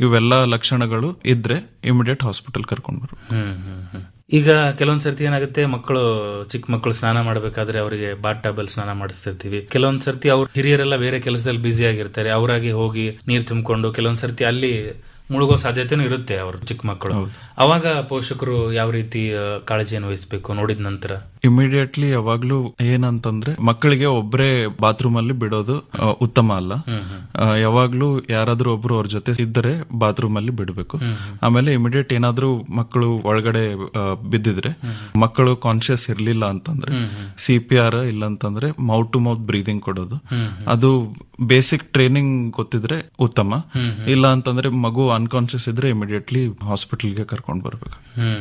ಇವೆಲ್ಲ ಲಕ್ಷಣಗಳು ಇದ್ರೆ ಇಮಿಡಿಯೇಟ್ ಹಾಸ್ಪಿಟಲ್ ಕರ್ಕೊಂಡ್ ಬರ್ಬೇಕು ಹ್ಮ್ ಹ್ಮ್ ಹ್ಮ್. ಈಗ ಕೆಲವೊಂದ್ ಸರ್ತಿ ಏನಾಗುತ್ತೆ ಮಕ್ಕಳು ಚಿಕ್ಕ ಮಕ್ಕಳು ಸ್ನಾನ ಮಾಡಬೇಕಾದ್ರೆ ಅವರಿಗೆ ಬಾತ್ ಟಬಲ್ ಸ್ನಾನ ಮಾಡಿಸ್ತಿರ್ತೀವಿ ಕೆಲವೊಂದ್ ಸರ್ತಿ ಅವ್ರ ಹಿರಿಯರೆಲ್ಲ ಬೇರೆ ಕೆಲಸದಲ್ಲಿ ಬ್ಯುಸಿ ಆಗಿರ್ತಾರೆ ಅವರಾಗಿ ಹೋಗಿ ನೀರ್ ತುಂಬಿಕೊಂಡು ಕೆಲವೊಂದ್ ಸರ್ತಿ ಅಲ್ಲಿ ಮುಳುಗೋ ಸಾಧ್ಯತೆನೂ ಇರುತ್ತೆ ಅವ್ರ ಚಿಕ್ಕ ಮಕ್ಕಳು ಅವಾಗ ಪೋಷಕರು ಯಾವ ರೀತಿ ಆ, ಕಾಳಜಿಯನ್ನು ವಹಿಸಬೇಕು ನೋಡಿದ ನಂತರ ಇಮಿಡಿಯೇಟ್ಲಿ ಯಾವಾಗ್ಲೂ ಏನಂತಂದ್ರೆ ಮಕ್ಕಳಿಗೆ ಒಬ್ರೇ ಬಾತ್ರೂಮ್ ಅಲ್ಲಿ ಬಿಡೋದು ಆ, ಉತ್ತಮ ಅಲ್ಲ ಆ, ಯಾವಾಗ್ಲೂ ಯಾರಾದ್ರೂ ಒಬ್ರು ಅವ್ರ ಜೊತೆ ಇದ್ದರೆ ಬಾತ್ರೂಮ್ ಅಲ್ಲಿ ಬಿಡಬೇಕು ಆಮೇಲೆ ಇಮಿಡಿಯೇಟ್ ಏನಾದ್ರೂ ಮಕ್ಕಳು ಒಳಗಡೆ ಆ, ಬಿದ್ದಿದ್ರೆ ಮಕ್ಕಳು ಕಾನ್ಶಿಯಸ್ ಇರ್ಲಿಲ್ಲ ಅಂತಂದ್ರೆ ಸಿ ಪಿ ಆರ್ ಇಲ್ಲ ಅಂತಂದ್ರೆ ಮೌತ್ ಟು ಮೌತ್ ಬ್ರೀದಿಂಗ್ ಕೊಡೋದು ಅದು ಬೇಸಿಕ್ ಟ್ರೈನಿಂಗ್ ಗೊತ್ತಿದ್ರೆ ಉತ್ತಮ ಇಲ್ಲ ಅಂತಂದ್ರೆ ಮಗು ಅನ್ಕಾನ್ಶಿಯಸ್ ಇದ್ರೆ ಇಮಿಡಿಯೇಟ್ಲಿ ಹಾಸ್ಪಿಟಲ್ಗೆ ಕರ್ಕೊಂಡ್ ಬರ್ಬೇಕು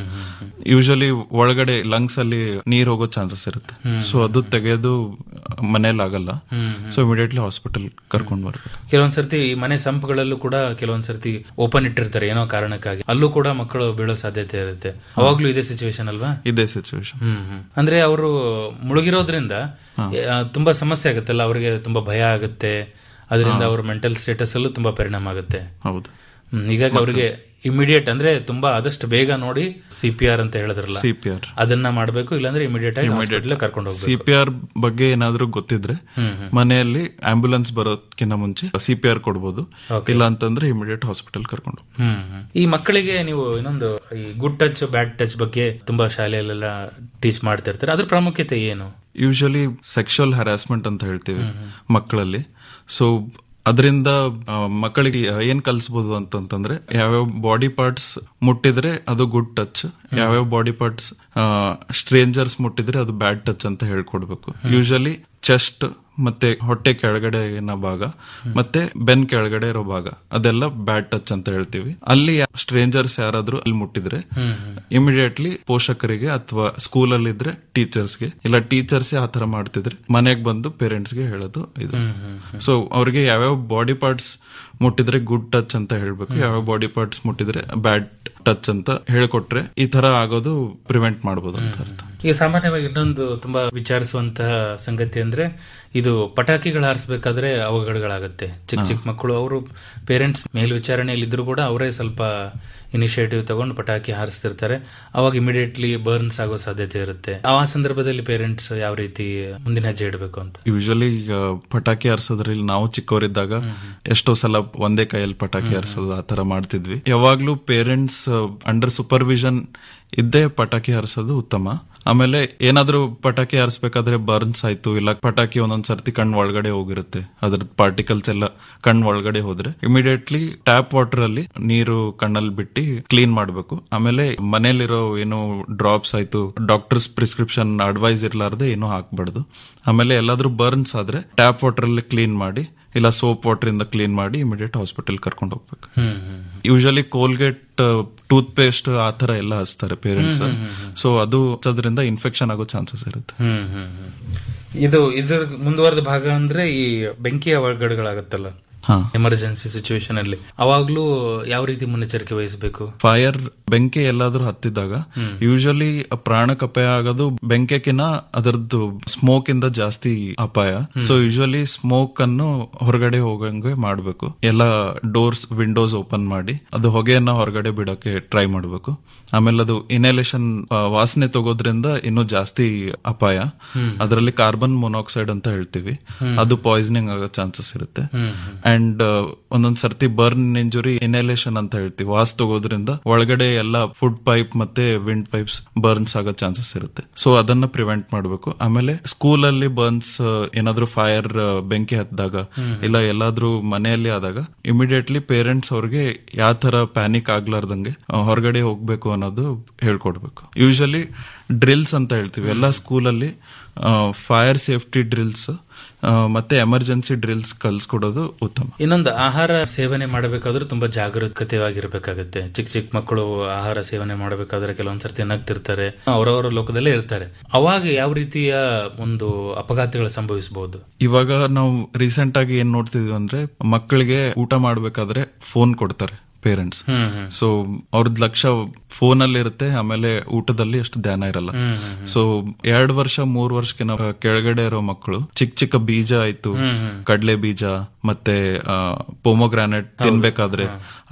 ಯೂಶಲಿ ಒಳಗಡೆ ಲಂಗ್ಸ್ ಅಲ್ಲಿ ನೀರ್ ಹೋಗೋ ಚಾನ್ಸಸ್ ಇರುತ್ತೆ ಸೊ ಅದು ತೆಗೆಯೋದು ಮನೇಲಿ ಆಗಲ್ಲ ಸೊ ಇಮಿಡಿಯೇಟ್ಲಿ ಹಾಸ್ಪಿಟಲ್ ಕರ್ಕೊಂಡ್ ಬರ್ಬೇಕು ಕೆಲವೊಂದ್ ಸರ್ತಿ ಈ ಮನೆ ಸಂಪ್ಗಳಲ್ಲೂ ಕೂಡ ಕೆಲವೊಂದ್ ಸರ್ತಿ ಓಪನ್ ಇಟ್ಟಿರ್ತಾರೆ ಏನೋ ಕಾರಣಕ್ಕಾಗಿ ಅಲ್ಲೂ ಕೂಡ ಮಕ್ಕಳು ಬೀಳೋ ಸಾಧ್ಯತೆ ಇರುತ್ತೆ ಅವಾಗ್ಲೂ ಇದೇ ಸಿಚುವೇಶನ್ ಅಲ್ವಾ ಇದೇ ಸಿಚುವೇಶನ್ ಹ್ಮ್ ಹ್ಮ್. ಅಂದ್ರೆ ಅವರು ಮುಳುಗಿರೋದ್ರಿಂದ ಆ, ತುಂಬಾ ಸಮಸ್ಯೆ ಆಗುತ್ತಲ್ಲ ಅವರಿಗೆ ತುಂಬಾ ಭಯ ಆಗುತ್ತೆ ಅದರಿಂದ ಅವ್ರ ಮೆಂಟಲ್ ಸ್ಟೇಟಸ್ ಅಲ್ಲೂ ತುಂಬಾ ಪರಿಣಾಮ ಆಗುತ್ತೆ ಹೌದು ಹ್ಮ್, ಹೀಗಾಗಿ ಅವರಿಗೆ ಇಮಿಡಿಯೇಟ್ ಅಂದ್ರೆ ತುಂಬಾ ಆದಷ್ಟು ಬೇಗ ನೋಡಿ ಸಿ ಪಿ ಆರ್ ಅಂತ ಹೇಳಿದ್ರಲ್ಲ ಸಿ ಪಿ ಆರ್ ಅದನ್ನ ಮಾಡ್ಬೇಕು ಇಲ್ಲಾಂದ್ರೆ ಇಮಿಡಿಯೇಟ್ ಆಗಿ ಹಾಸ್ಪಿಟಲ್ ಕರ್ಕೊಂಡು ಹೋಗ್ಬೇಕು ಸಿ ಪಿ ಆರ್ ಬಗ್ಗೆ ಏನಾದ್ರೂ ಗೊತ್ತಿದ್ರೆ ಮನೆಯಲ್ಲಿ ಆಂಬ್ಯುಲೆನ್ಸ್ ಬರೋದಕ್ಕಿಂತ ಮುಂಚೆ ಸಿ ಪಿ ಆರ್ ಕೊಡ್ಬೋದು ಇಲ್ಲ ಅಂತಂದ್ರೆ ಇಮಿಡಿಯೇಟ್ ಹಾಸ್ಪಿಟಲ್ ಕರ್ಕೊಂಡು ಹೋಗ್ಬೇಕು. ಹ್ಮ್ ಹ್ಮ್. ಈ ಮಕ್ಕಳಿಗೆ ನೀವು ಇನ್ನೊಂದು ಈ ಗುಡ್ ಟಚ್ ಬ್ಯಾಡ್ ಟಚ್ ಬಗ್ಗೆ ತುಂಬಾ ಶಾಲೆಯಲ್ಲೆಲ್ಲ ಟೀಚ್ ಮಾಡ್ತಿರ್ತಾರೆ ಅದ್ರ ಪ್ರಾಮುಖ್ಯತೆ ಏನು ಯೂಶಲಿ ಸೆಕ್ಷುವಲ್ ಹರಾಸ್ಮೆಂಟ್ ಅಂತ ಹೇಳ್ತೀವಿ ಮಕ್ಕಳಲ್ಲಿ ಸೊ ಅದರಿಂದ ಮಕ್ಕಳಿಗೆ ಏನ್ ಕಲಿಸಬಹುದು ಅಂತಂತಂದ್ರೆ ಯಾವ್ಯಾವ ಬಾಡಿ ಪಾರ್ಟ್ಸ್ ಮುಟ್ಟಿದ್ರೆ ಅದು ಗುಡ್ ಟಚ್ ಯಾವ್ಯಾವ ಬಾಡಿ ಪಾರ್ಟ್ಸ್ ಸ್ಟ್ರೇಂಜರ್ಸ್ ಮುಟ್ಟಿದ್ರೆ ಅದು ಬ್ಯಾಡ್ ಟಚ್ ಅಂತ ಹೇಳ್ಕೊಡ್ಬೇಕು ಯೂಶಲಿ ಚೆಸ್ಟ್ ಮತ್ತೆ ಹೊಟ್ಟೆ ಕೆಳಗಡೆ ಏನೋ ಭಾಗ ಮತ್ತೆ ಬೆನ್ ಕೆಳಗಡೆ ಇರೋ ಭಾಗ ಅದೆಲ್ಲ ಬ್ಯಾಡ್ ಟಚ್ ಅಂತ ಹೇಳ್ತೀವಿ ಅಲ್ಲಿ ಸ್ಟ್ರೇಂಜರ್ಸ್ ಯಾರಾದ್ರೂ ಅಲ್ಲಿ ಮುಟ್ಟಿದ್ರೆ ಇಮಿಡಿಯೇಟ್ಲಿ ಪೋಷಕರಿಗೆ ಅಥವಾ ಸ್ಕೂಲ್ ಅಲ್ಲಿ ಇದ್ರೆ ಟೀಚರ್ಸ್ಗೆ ಇಲ್ಲ ಟೀಚರ್ಸ್ ಆ ತರ ಮಾಡ್ತಿದ್ರೆ ಮನೆಗೆ ಬಂದು ಪೇರೆಂಟ್ಸ್ಗೆ ಹೇಳೋದು ಇದು ಸೊ ಅವ್ರಿಗೆ ಯಾವ್ಯಾವ ಬಾಡಿ ಪಾರ್ಟ್ಸ್ ಮುಟ್ಟಿದ್ರೆ ಗುಡ್ ಟಚ್ ಅಂತ ಹೇಳ್ಬೇಕು ಯಾವ್ಯಾವ ಬಾಡಿ ಪಾರ್ಟ್ಸ್ ಮುಟ್ಟಿದ್ರೆ ಬ್ಯಾಡ್ ಟಚ್ ಅಂತ ಹೇಳ್ಕೊಟ್ರೆ ಈ ತರ ಆಗೋದು ಪ್ರಿವೆಂಟ್ ಮಾಡಬಹುದು ಅಂತ ಅರ್ಥ ಈಗ ಸಾಮಾನ್ಯವಾಗಿ ಇನ್ನೊಂದು ತುಂಬಾ ವಿಚಾರಿಸುವಂತಹ ಸಂಗತಿ ಅಂದ್ರೆ ಇದು ಪಟಾಕಿಗಳು ಹಾರಿಸಬೇಕಾದ್ರೆ ಅವಘಡಗಳಾಗುತ್ತೆ ಚಿಕ್ಕ ಚಿಕ್ಕ ಮಕ್ಕಳು ಅವರು ಪೇರೆಂಟ್ಸ್ ಮೇಲ್ವಿಚಾರಣೆಯಲ್ಲಿ ಇದ್ರು ಕೂಡ ಅವರೇ ಸ್ವಲ್ಪ ಇನಿಷಿಯೇಟಿವ್ ತಗೊಂಡು ಪಟಾಕಿ ಹಾರಿಸ್ತಿರ್ತಾರೆ ಅವಾಗ ಇಮಿಡಿಯೇಟ್ಲಿ ಬರ್ನ್ಸ್ ಆಗೋ ಸಾಧ್ಯತೆ ಇರುತ್ತೆ ಆ ಸಂದರ್ಭದಲ್ಲಿ ಪೇರೆಂಟ್ಸ್ ಯಾವ ರೀತಿ ಮುಂದಿನ ಹೆಜ್ಜೆ ಇಡಬೇಕು ಅಂತ ಯೂಶಲಿ ಈಗ ಪಟಾಕಿ ಹಾರಿಸೋದ್ರಲ್ಲಿ ನಾವು ಚಿಕ್ಕವರಿದ್ದಾಗ ಎಷ್ಟೋ ಸಲ ಒಂದೇ ಕೈಯಲ್ಲಿ ಪಟಾಕಿ ಹಾರಿಸೋದು ಆ ತರ ಮಾಡ್ತಿದ್ವಿ ಯಾವಾಗ್ಲೂ ಪೇರೆಂಟ್ಸ್ ಅಂಡರ್ ಸೂಪರ್ವಿಷನ್ ಇದ್ದೇ ಪಟಾಕಿ ಹಾರಿಸೋದು ಉತ್ತಮ ಆಮೇಲೆ ಏನಾದ್ರೂ ಪಟಾಕಿ ಹಾರಿಸ್ಬೇಕಾದ್ರೆ ಬರ್ನ್ಸ್ ಆಯ್ತು ಇಲ್ಲ ಪಟಾಕಿ ಒಂದೊಂದ್ ಸರ್ತಿ ಕಣ್ ಒಳಗಡೆ ಹೋಗಿರುತ್ತೆ ಅದ್ರದ್ ಪಾರ್ಟಿಕಲ್ಸ್ ಎಲ್ಲ ಕಣ್ ಒಳಗಡೆ ಹೋದ್ರೆ ಇಮಿಡಿಯೇಟ್ಲಿ ಟ್ಯಾಪ್ ವಾಟರ್ ಅಲ್ಲಿ ನೀರು ಕಣ್ಣಲ್ಲಿ ಬಿಟ್ಟು ಕ್ಲೀನ್ ಮಾಡಬೇಕು ಆಮೇಲೆ ಮನೇಲಿರೋ ಏನು ಡ್ರಾಪ್ಸ್ ಆಯ್ತು ಡಾಕ್ಟರ್ಸ್ ಪ್ರಿಸ್ಕ್ರಿಪ್ಷನ್ ಅಡ್ವೈಸ್ ಇರ್ಲಾರ್ದೆ ಏನು ಹಾಕ್ಬಾರ್ದು ಆಮೇಲೆ ಎಲ್ಲಾದ್ರೂ ಬರ್ನ್ಸ್ ಆದ್ರೆ ಟ್ಯಾಪ್ ವಾಟರ್ ಅಲ್ಲಿ ಕ್ಲೀನ್ ಮಾಡಿ ಇಲ್ಲ ಸೋಪ್ ವಾಟರ್ ಇಂದ ಕ್ಲೀನ್ ಮಾಡಿ ಇಮಿಡಿಯೇಟ್ ಹಾಸ್ಪಿಟಲ್ ಕರ್ಕೊಂಡು ಹೋಗ್ಬೇಕು ಯೂಶಲಿ ಕೋಲ್ಗೇಟ್ ಟೂತ್ ಪೇಸ್ಟ್ ಆ ತರ ಎಲ್ಲ ಹಚ್ತಾರೆ ಪೇರೆಂಟ್ಸ್ ಸೊ ಅದು ಅದರಿಂದ ಇನ್ಫೆಕ್ಷನ್ ಆಗೋ ಚಾನ್ಸಸ್ ಇರುತ್ತೆ ಹ್ಮ್ ಹ್ಮ್ ಹ್ಮ್. ಇದು ಇದ್ರ ಮುಂದುವರೆದ ಭಾಗ ಅಂದ್ರೆ ಈ ಬೆಂಕಿಯ ಅವಘಡಗಳಾಗತ್ತಲ್ಲ ಹಾ ಎಮರ್ಜೆನ್ಸಿ ಸಿಚುವೇಶನ್ ಅಲ್ಲಿ ಅವಾಗ್ಲೂ ಯಾವ ರೀತಿ ಮುನ್ನೆಚ್ಚರಿಕೆ ವಹಿಸಬೇಕು ಫೈರ್ ಬೆಂಕಿ ಎಲ್ಲಾದ್ರೂ ಹತ್ತಿದಾಗ ಯೂಶಲಿ ಪ್ರಾಣಕ್ಕೆ ಅಪಾಯ ಆಗೋದು ಬೆಂಕಿಕಿನ ಅದರದ್ದು ಸ್ಮೋಕ್ ಇಂದ ಜಾಸ್ತಿ ಅಪಾಯ ಸೊ ಯೂಶಲಿ ಸ್ಮೋಕ್ ಅನ್ನು ಹೊರಗಡೆ ಹೋಗಂಗೆ ಮಾಡ್ಬೇಕು ಎಲ್ಲ ಡೋರ್ಸ್ ವಿಂಡೋಸ್ ಓಪನ್ ಮಾಡಿ ಅದು ಹೊಗೆಯನ್ನ ಹೊರಗಡೆ ಬಿಡೋಕೆ ಟ್ರೈ ಮಾಡಬೇಕು ಆಮೇಲೆ ಅದು ಇನೇಲೇಷನ್ ವಾಸನೆ ತಗೋದ್ರಿಂದ ಇನ್ನೂ ಜಾಸ್ತಿ ಅಪಾಯ ಅದರಲ್ಲಿ ಕಾರ್ಬನ್ ಮೊನಾಕ್ಸೈಡ್ ಅಂತ ಹೇಳ್ತೀವಿ ಅದು ಪಾಯ್ಸನಿಂಗ್ ಆಗೋ ಚಾನ್ಸಸ್ ಇರುತ್ತೆ ಅಂಡ್ ಒಂದೊಂದ್ ಸರ್ತಿ ಬರ್ನ್ ಇಂಜುರಿ ಇನೇಲೇಷನ್ ಅಂತ ಹೇಳ್ತೀವಿ ವಾಸ್ ತಗೋದ್ರಿಂದ ಒಳಗಡೆ ಎಲ್ಲ ಫುಡ್ ಪೈಪ್ ಮತ್ತೆ ವಿಂಡ್ ಪೈಪ್ಸ್ ಬರ್ನ್ಸ್ ಆಗೋ ಚಾನ್ಸಸ್ ಇರುತ್ತೆ ಸೊ ಅದನ್ನ ಪ್ರಿವೆಂಟ್ ಮಾಡಬೇಕು ಆಮೇಲೆ ಸ್ಕೂಲ್ ಅಲ್ಲಿ ಬರ್ನ್ಸ್ ಏನಾದ್ರೂ ಫೈರ್ ಬೆಂಕಿ ಹತ್ತಿದಾಗ ಇಲ್ಲ ಎಲ್ಲಾದ್ರೂ ಮನೆಯಲ್ಲಿ ಆದಾಗ ಇಮಿಡಿಯೇಟ್ಲಿ ಪೇರೆಂಟ್ಸ್ ಅವ್ರಿಗೆ ಯಾವ ತರ ಪ್ಯಾನಿಕ್ ಆಗ್ಲಾರ್ದಂಗೆ ಆ, ಹೊರಗಡೆ ಹೋಗ್ಬೇಕು ಅನ್ನೋದು ಹೇಳ್ಕೊಡ್ಬೇಕು ಯೂಶಲಿ ಡ್ರಿಲ್ಸ್ ಅಂತ ಹೇಳ್ತೀವಿ ಎಲ್ಲ ಸ್ಕೂಲಲ್ಲಿ ಫೈರ್ ಸೇಫ್ಟಿ ಡ್ರಿಲ್ಸ್ ಮತ್ತೆ ಎಮರ್ಜೆನ್ಸಿ ಡ್ರಿಲ್ಸ್ ಕಲ್ಸ್ಕೊಡೋದು ಉತ್ತಮ ಇನ್ನೊಂದು ಆಹಾರ ಸೇವನೆ ಮಾಡಬೇಕಾದ್ರೂ ತುಂಬಾ ಜಾಗರೂಕತೆವಾಗಿರ್ಬೇಕಾಗತ್ತೆ ಚಿಕ್ಕ ಚಿಕ್ಕ ಮಕ್ಕಳು ಆಹಾರ ಸೇವನೆ ಮಾಡಬೇಕಾದ್ರೆ ಕೆಲವೊಂದ್ಸರ್ತಿ ನಗ್ತಿರ್ತಾರೆ ಅವರವರ ಲೋಕದಲ್ಲೇ ಇರ್ತಾರೆ ಅವಾಗ ಯಾವ ರೀತಿಯ ಒಂದು ಅಪಘಾತಗಳು ಸಂಭವಿಸಬಹುದು ಇವಾಗ ನಾವು ರೀಸೆಂಟ್ ಆಗಿ ಏನ್ ನೋಡ್ತಿದ್ವಿ ಅಂದ್ರೆ ಮಕ್ಕಳಿಗೆ ಊಟ ಮಾಡ್ಬೇಕಾದ್ರೆ ಫೋನ್ ಕೊಡ್ತಾರೆ ಪೇರೆಂಟ್ಸ್ ಸೊ ಅವ್ರದ್ ಲಕ್ಷ್ಯ ಫೋನ್ ಅಲ್ಲಿ ಇರುತ್ತೆ ಆಮೇಲೆ ಊಟದಲ್ಲಿ ಅಷ್ಟು ಧ್ಯಾನ ಇರಲ್ಲ ಸೊ ಎರಡ್ ವರ್ಷ ಮೂರ್ ವರ್ಷಕ್ಕಿಂತ ಕೆಳಗಡೆ ಇರೋ ಮಕ್ಕಳು ಚಿಕ್ಕ ಚಿಕ್ಕ ಬೀಜ ಆಯ್ತು ಕಡಲೆ ಬೀಜ ಮತ್ತೆ ಪೊಮೊಗ್ರಾನೆಟ್ ತಿನ್ಬೇಕಾದ್ರೆ